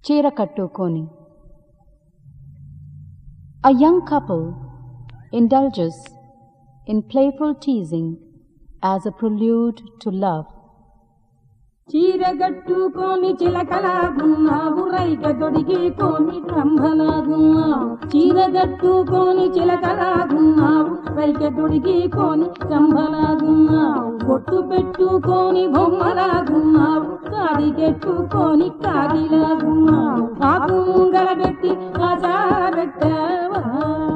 చీర కట్టుకొని A young couple indulges in playful teasing as a prelude to love. చీరగట్టుకొని చిలకలాగున్నావు రైక తొడిగి కొని రంభలాగున్నావు చీరగట్టుకొని చిలకలాగున్నావు రైక తొడిగి కొని రంభలాగున్నావు బొట్టు పెట్టుకొని బొమ్మలాగున్నావు కాడి కెట్టుకొని కాగిలాగున్నావు ఆకు ముంగల పెట్టి ఆచారట్టావా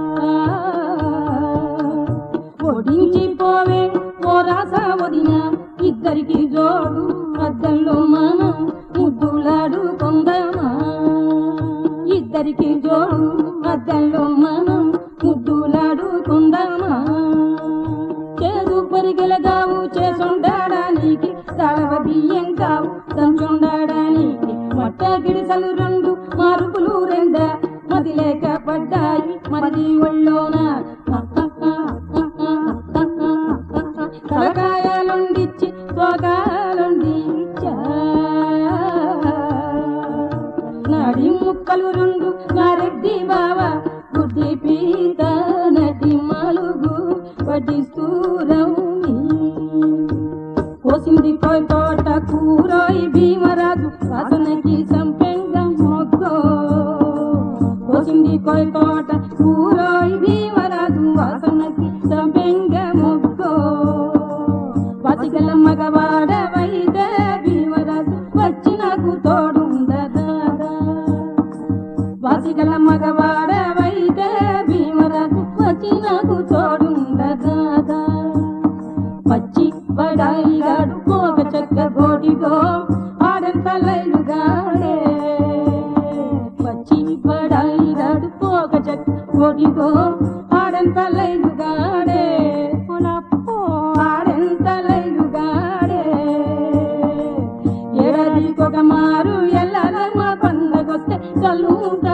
ఒడించి పోవే ఓ రాసా వదిన ఇద్దరికి జోడు అద్దంలో మనం ముద్దులాడు కొందమా ఇద్దరికి జోడు అద్దంలో మనం ముద్దులాడు కొందమా చేదు పరిగెలగావు చేసుండడానికి తలవ బియ్యం కావు దంచుండడానికి మట్ట గిడిసలు రెండు మారుపులు రెండ మది లేక పడ్డాయి మది ఒళ్ళోన తలకాయలుండిచ్చి తోకాలుండిచ్చా నాడి ముక్కలు రెండు నారెడ్డి బావ గుడ్డి పీత నటి మలుగు వడ్డిస్తూరౌని కోసింది కోయి తోట కూరోయి భీమరాజు వాసనకి సంపెంగ మొగ్గో కోసింది కోయి తోట కూరోయి భీమరాజు వాసనకి సంపెంగ మొగ్గో వాసిగల మగవాడ వైద భీమరాజు వచ్చి నాకు తోడుందదా వాసిగల మగవాడ వైద భీమరాజు వచ్చి నాకు తోడుందదా పచ్చి బడాయిగాడు పోక చెక్క గోడిగో ఆడంత లైలుగాడే పచ్చి బడాయిగాడు పోక చెక్క గోడిగో ఆడంత లైలుగాడే ఆడంత లైలుగాడే ఏడాదికొక మారు ఎల్లమ్మ పండగొస్తే కలుంట